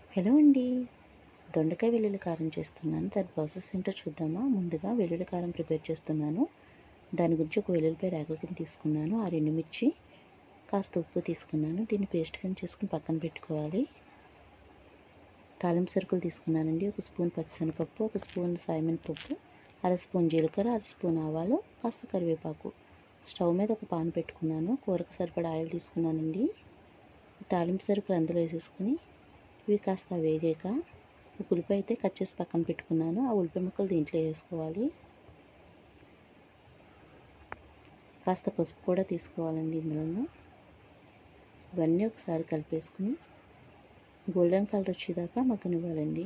hello అండి దొండకాయ వెల్లుల్లి కారం చేస్తున్నాను దాని ప్రాసెస్ ఏంటో చూద్దామా ముందుగా వెల్లుల్లి కారం ప్రిపేర్ చేస్తున్నాను దాని గురించి ఒక వెల్లుల్లిపాయ రేగల కింద తీసుకున్నాను ఆ రెండు మిర్చి కాస్త ఉప్పు తీసుకున్నాను దీన్ని పేస్ట్ కింద చేసుకుని పక్కన పెట్టుకోవాలి తాలింపు సరుకులు తీసుకున్నానండి ఒక స్పూన్ పచ్చిశనగపప్పు ఒక స్పూన్ సాయమన్ పప్పు అర స్పూన్ జీలకర్ర అర స్పూన్ ఆవాలు కాస్త కరివేపాకు స్టవ్ మీద ఒక పాన్ పెట్టుకున్నాను కూరకు సరిపడా ఆయిల్ తీసుకున్నానండి తాలింపు సరుకులు అందులో వేసేసుకుని ఇవి కాస్త వేగాక ఒక ఉల్లిపాయ అయితే కట్ చేసి పక్కన పెట్టుకున్నాను ఆ ఉల్లిపాయ ముక్కలు దీంట్లో వేసుకోవాలి కాస్త పసుపు కూడా తీసుకోవాలండి ఇందులోనూ ఇవన్నీ ఒకసారి కలిపేసుకుని గోల్డెన్ కలర్ వచ్చేదాకా మగ్గనివ్వాలండి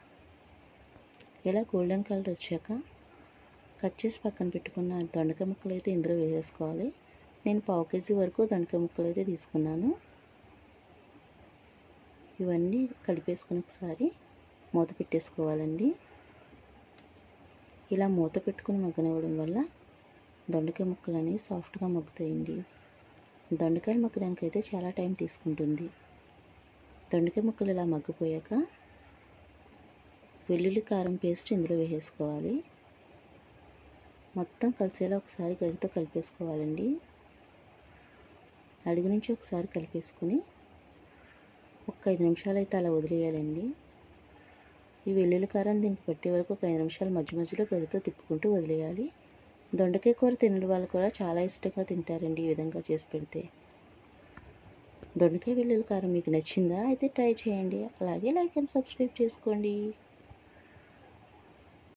ఇలా గోల్డెన్ కలర్ వచ్చాక కట్ చేసి పక్కన పెట్టుకున్న దొండకాయ ముక్కలు అయితే ఇందులో వేసేసుకోవాలి నేను పావు కేజీ వరకు దొండకాయ ముక్కలు అయితే తీసుకున్నాను ఇవన్నీ కలిపేసుకుని ఒకసారి మూత పెట్టేసుకోవాలండి ఇలా మూత పెట్టుకుని మగ్గనివ్వడం వల్ల దొండకాయ ముక్కలు అనేవి సాఫ్ట్గా మగ్గుతాయండి దొండకాయలు మగ్గడానికి అయితే చాలా టైం తీసుకుంటుంది దొండకాయ ముక్కలు ఇలా మగ్గిపోయాక వెల్లుల్లి కారం పేస్ట్ ఇందులో వేసేసుకోవాలి మొత్తం కలిసేలా ఒకసారి గరితో కలిపేసుకోవాలండి అడుగు నుంచి ఒకసారి కలిపేసుకుని ఒక ఐదు నిమిషాలు అయితే అలా వదిలేయాలండి ఈ వెల్లుల్లి కారం దీనికి పట్టే వరకు ఒక ఐదు నిమిషాలు మధ్య మధ్యలో గరితో తిప్పుకుంటూ వదిలేయాలి దొండకాయ కూర తినడం వాళ్ళు కూడా చాలా ఇష్టంగా తింటారండి ఈ విధంగా చేసి పెడితే దొండకాయ వెల్లుల్లి కారం మీకు నచ్చిందా అయితే ట్రై చేయండి అలాగే లైక్ అండ్ సబ్స్క్రైబ్ చేసుకోండి